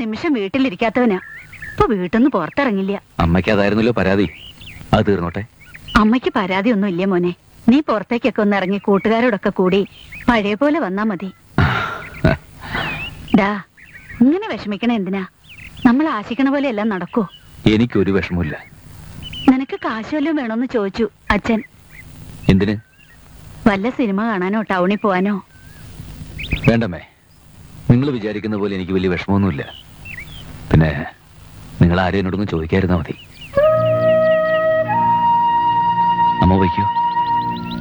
നിമിഷം വീട്ടിലിരിക്കാത്തവനാ ഇപ്പൊ വീട്ടിൽ നിന്ന് പുറത്തിറങ്ങില്ല അമ്മയ്ക്ക് അതായിരുന്നല്ലോ പരാതി അത് തീർന്നോട്ടെ അമ്മയ്ക്ക് പരാതി ഒന്നും ഇല്ല മോനെ നീ പുറത്തേക്കൊക്കെ ഒന്ന് ഇറങ്ങി കൂട്ടുകാരോടൊക്കെ കൂടി പഴയ പോലെ വന്നാ മതി ഡാ ഇങ്ങനെ വിഷമിക്കണ എന്തിനാ നമ്മൾ ആശിക്കണ പോലെ എല്ലാം നടക്കൂ എനിക്കൊരു വിഷമമില്ല നിനക്ക് കാശ് വല്ലതും വേണമെന്ന് ചോദിച്ചു അച്ഛൻ എന്തിന് വല്ല സിനിമ കാണാനോ ടൗണിൽ പോവാനോ വേണ്ടമ്മേ നിങ്ങൾ വിചാരിക്കുന്ന പോലെ എനിക്ക് വലിയ വിഷമമൊന്നുമില്ല പിന്നെ നിങ്ങൾ ആരും എന്നോടൊന്നും ചോദിക്കാതിരുന്നാ മതി അമ്മ വയ്ക്കോ